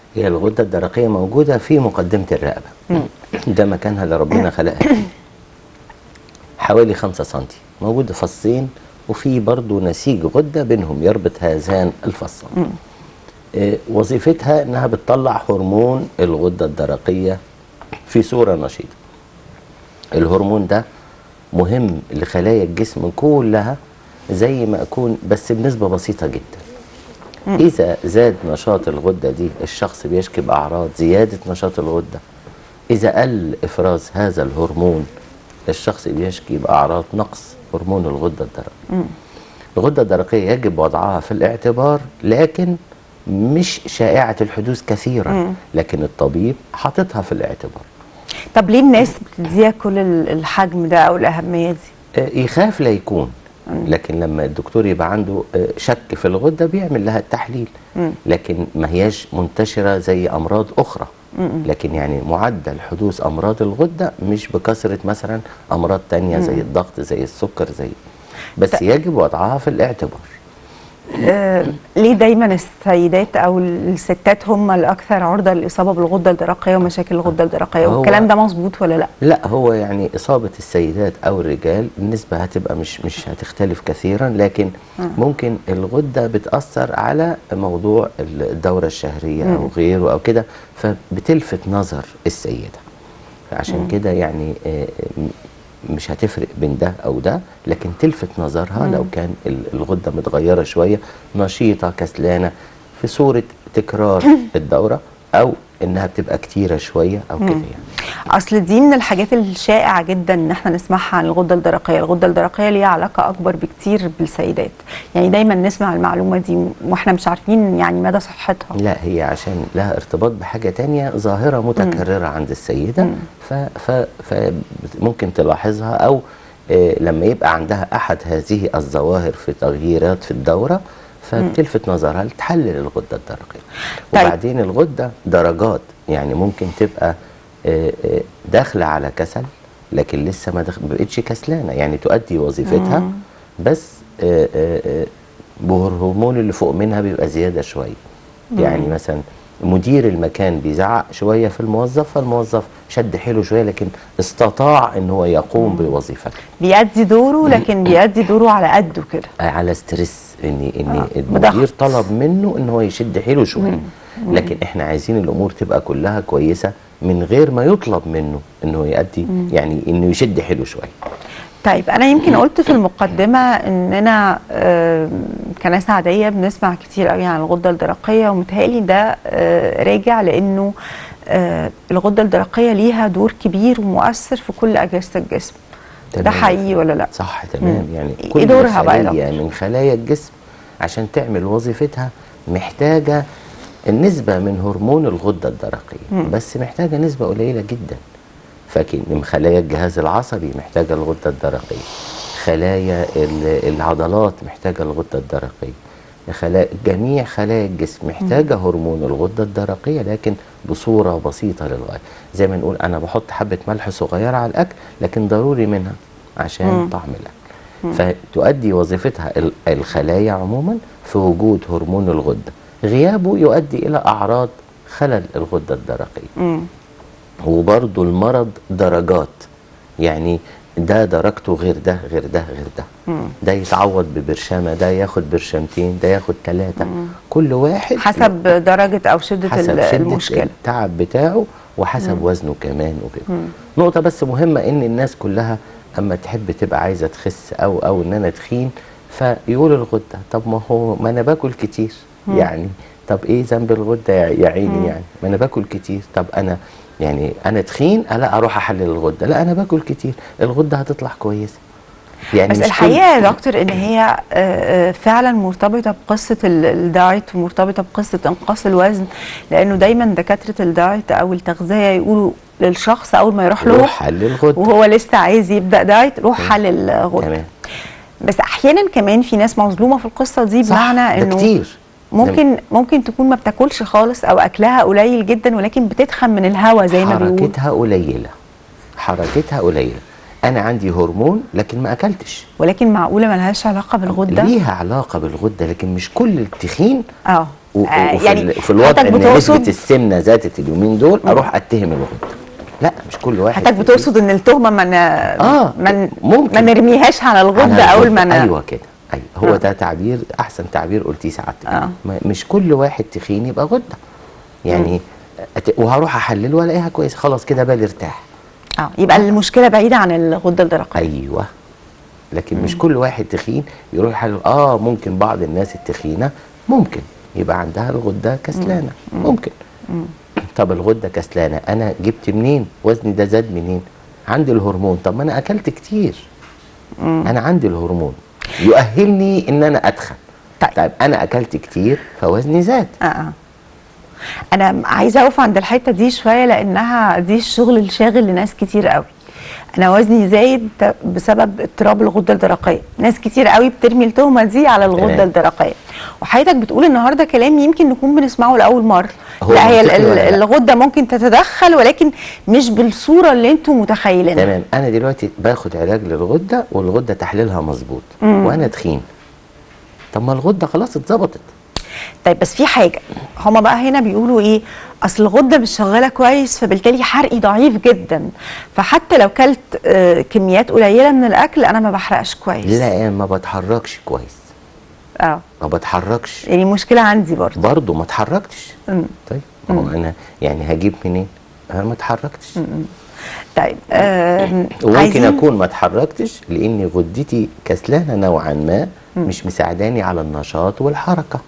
هي الغده الدرقيه موجوده في مقدمه الرقبه ده مكانها اللي ربنا خلقها فيه حوالي 5 سم موجود فصين وفي برضو نسيج غده بينهم يربط هذان الفصان آه، وظيفتها انها بتطلع هرمون الغده الدرقيه في صوره نشيطه الهرمون ده مهم لخلايا الجسم كلها زي ما اكون بس بنسبه بسيطه جدا اذا زاد نشاط الغده دي الشخص بيشكي باعراض زياده نشاط الغده اذا قل افراز هذا الهرمون الشخص بيشكي باعراض نقص هرمون الغده الدرقيه الغده الدرقيه يجب وضعها في الاعتبار لكن مش شائعه الحدوث كثيرا لكن الطبيب حاططها في الاعتبار طب ليه الناس بتديها كل ال- الحجم ده او الاهميه دي آه، يخاف لا يكون لكن لما الدكتور يبقى عنده آه، شك في الغده بيعمل لها التحليل لكن ما هياش منتشره زي امراض اخرى لكن يعني معدل حدوث امراض الغده مش بكثره مثلا امراض تانية زي الضغط زي السكر زي بس يجب وضعها في الاعتبار آه ليه دايما السيدات او الستات هم الاكثر عرضه للاصابه بالغده الدرقيه ومشاكل الغده الدرقيه هو- والكلام ده مظبوط ولا لا لا هو يعني إصابة السيدات أو الرجال النسبة هتبقى مش مش هتختلف كثيرا لكن ممكن الغدة بتأثر على موضوع الدورة الشهرية أو غيره أو كده فبتلفت نظر السيدة عشان كده يعني آه، م- مش هتفرق بين ده أو ده لكن تلفت نظرها لو كان ال- الغدة متغيرة شوية نشيطة كسلانة في صورة تكرار الدورة أو إنها بتبقى كتيرة شوية أو كده يعني اصل دي من الحاجات الشائعه جدا ان احنا نسمعها عن الغده الدرقيه الغده الدرقيه ليها علاقه اكبر بكتير بالسيدات يعني دايما نسمع المعلومه دي واحنا مش عارفين يعني مدى صحتها لا هي عشان لها ارتباط بحاجة تانية ظاهرة متكررة عند السيدة ف ف فممكن تلاحظها أو آه، لما يبقى عندها أحد هذه الظواهر في تغييرات في الدورة فبتلفت نظرها لتحلل الغدة الدرقية طيب. وبعدين الغدة درجات يعني ممكن تبقى آه، آه، داخلة على كسل لكن لسه ما دخ- ما بقتش كسلانة يعني تؤدي وظيفتها بس آه، آه، آه، بالهرمون اللي فوق منها بيبقى زيادة شوية يعني مثلا مدير المكان بيزعق شوية في الموظف فالموظف شد حيله شوية لكن استطاع ان هو يقوم بوظيفته بيأدي دوره لكن بيأدي دوره على قده كده على ستريس ان ان آه، المدير بضغط. طلب منه ان هو يشد حيله شويه لكن احنا عايزين الامور تبقى كلها كويسه من غير ما يطلب منه انه يؤدي يعني انه يشد حيله شويه طيب انا يمكن قلت في المقدمه اننا آم، كناس عاديه بنسمع كتير قوي عن الغده الدرقيه ومتهيألي ده آه، راجع لانه آه، الغده الدرقيه ليها دور كبير ومؤثر في كل اجهزه الجسم ده تمام. حقيقي ولا لا صح تمام يعني إيه كل دورها بقى يا خليه دكتور؟ من خلايا الجسم عشان تعمل وظيفتها محتاجه النسبه من هرمون الغده الدرقيه بس محتاجه نسبه قليله جدا فاكر إن خلايا الجهاز العصبي محتاجه الغده الدرقيه خلايا ال- العضلات محتاجه الغده الدرقيه خلايا جميع خلايا الجسم محتاجه هرمون الغده الدرقيه لكن بصوره بسيطه للغايه زي ما نقول انا بحط حبه ملح صغيره على الاكل لكن ضروري منها عشان طعم الاكل فتؤدي وظيفتها ال- الخلايا عموما في وجود هرمون الغده غيابه يؤدي الى اعراض خلل الغده الدرقيه مم. وبرضه المرض درجات يعني ده درجته غير ده غير ده غير ده ده يتعوض ببرشامه ده ياخد برشامتين ده ياخد ثلاثه كل واحد حسب درجه او شده حسب ال- شدة المشكله التعب بتاعه وحسب وزنه كمان وكده نقطة بس مهمة ان الناس كلها اما تحب تبقى عايزة تخس او او ان انا تخين فيقول الغدة طب ما هو ما انا باكل كتير يعني طب ايه ذنب الغدة يا يا عيني يعني ما انا باكل كتير طب انا يعني انا تخين لا اروح احلل الغدة لا انا باكل كتير الغدة هتطلع كويسة يعني بس مش كل- الحقيقه يا دكتور ان هي آه، آه، فعلا مرتبطه بقصه ال- الدايت ومرتبطه بقصه انقاص الوزن لانه دايما دكاتره الدايت او التغذيه يقولوا للشخص اول ما يروح له روح حلل غدة وهو لسه عايز يبدا دايت روح حلل غده تمام بس احيانا كمان في ناس مظلومه في القصه دي صح بمعنى ده انه كتير ممكن ممكن تكون ما بتاكلش خالص او اكلها قليل جدا ولكن بتتخن من الهوا زي ما بيقولوا حركتها قليلة حركتها قليلة أنا عندي هرمون لكن ما أكلتش ولكن معقوله ما لهاش علاقه بالغده ليها علاقة بالغدة لكن مش كل التخين اه و- آه، وفي, يعني ال- في الوضع حضرتك ان بتقصد- نسبه السمنه زادت اليومين دول اروح اتهم الغده لا مش كل واحد حضرتك بتقصد ان التهمه ما ن... آه، ما ممكن. ما نرميهاش على على الغده اول ما ن... ايوه كده ايوه هو آه. ده تعبير احسن تعبير قلتيه سعادتك آه. ما- مش كل واحد تخين يبقى غده يعني أت- وهروح احلله والاقيها كويس خلاص كده بالي ارتاح اه يبقى المشكله بعيده عن الغده الدرقيه ايوه لكن مش كل واحد تخين يروح يحلل اه ممكن بعض الناس التخينه ممكن يبقى عندها الغده كسلانه ممكن طب الغده كسلانه انا جبت منين وزني ده زاد منين عندي الهرمون طب ما انا اكلت كتير انا عندي الهرمون يؤهلني ان انا اتخن طيب. طيب انا اكلت كتير فوزني زاد اه اه انا عايزه اقف عند الحته دي شويه لانها دي الشغل الشاغل لناس كتير قوي انا وزني زايد ت- بسبب اضطراب الغده الدرقيه ناس كتير قوي بترمي التهمه دي على الغده تمام. الدرقيه وحضرتك بتقول النهارده كلام يمكن نكون بنسمعه لاول مره هو لا هي ال- منطقي ال- ولا لا؟ الغده ممكن تتدخل ولكن مش بالصوره اللي انتم متخيلينها تمام انا دلوقتي باخد علاج للغده والغده تحليلها مظبوط وانا تخين طب ما الغده خلاص اتظبطت طيب بس في حاجه هما بقى هنا بيقولوا ايه اصل الغده مش شغاله كويس فبالتالي حرقي ضعيف جدا فحتى لو كلت آه، كميات قليله من الاكل انا ما بحرقش كويس لا انا ما بتحركش كويس اه ما بتحركش يعني مشكله عندي برضه برضه ما اتحركتش مم. طيب ما هو انا يعني هجيب منين انا ما اتحركتش طيب آم، وممكن عايزين- اكون ما اتحركتش لان غدتي كسلانه نوعا ما مش مساعداني على النشاط والحركه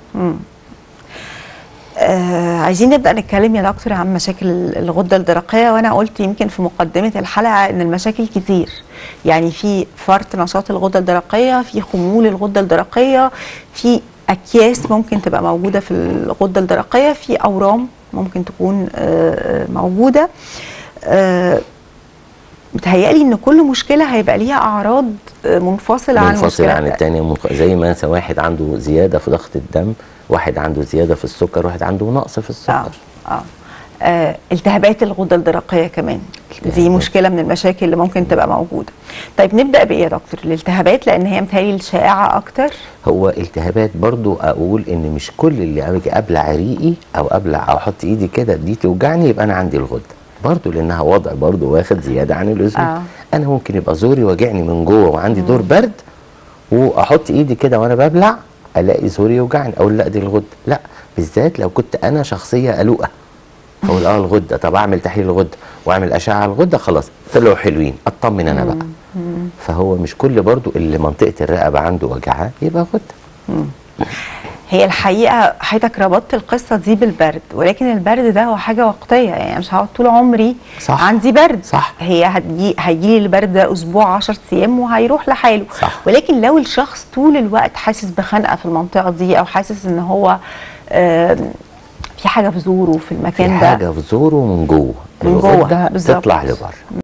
آه عايزين نبدا نتكلم يا دكتور عن مشاكل الغده الدرقيه وانا قلت يمكن في مقدمه الحلقه ان المشاكل كتير يعني في فرط نشاط الغده الدرقيه في خمول الغده الدرقيه في اكياس ممكن تبقى موجوده في الغده الدرقيه في اورام ممكن تكون آه موجوده آه متهيألي ان كل مشكله هيبقى ليها اعراض آه، منفصله عن منفصل المشكله عن التانية منف... زي ما مثلا واحد عنده زياده في ضغط الدم واحد عنده زياده في السكر واحد عنده نقص في آه. السكر آه. آه التهابات الغده الدرقيه كمان دي التهابات. مشكله من المشاكل اللي ممكن تبقى موجوده طيب نبدا بايه يا دكتور الالتهابات لان هي متهيألي الشائعه اكتر هو التهابات برضو اقول ان مش كل اللي اجي ابلع ريقي او ابلع او احط ايدي كده دي توجعني يبقى انا عندي الغده برضو لانها وضع برضو واخد زياده عن اللزوم آه. انا ممكن يبقى زوري واجعني من جوه وعندي دور برد واحط ايدي كده وانا ببلع الاقي زوري يوجعني اقول لا دي الغده لا بالذات لو كنت انا شخصيه قلوقه اقول اه الغده طب اعمل تحليل الغده واعمل اشعه على الغده خلاص طلعوا حلوين اطمن انا بقى فهو مش كل برضو اللي منطقه الرقبه عنده وجعها يبقى غده هي الحقيقه حضرتك ربطت القصه دي بالبرد ولكن البرد ده هو حاجه وقتيه يعني مش هقعد طول عمري صح. عندي برد صح. هي هتجي هيجي لي البرد ده اسبوع 10 ايام وهيروح لحاله صح. ولكن لو الشخص طول الوقت حاسس بخنقه في المنطقه دي او حاسس ان هو آم، في حاجه في زوره في في المكان ده حاجه في زوره من جوه من جوه، الغده بالظبط. تطلع لبره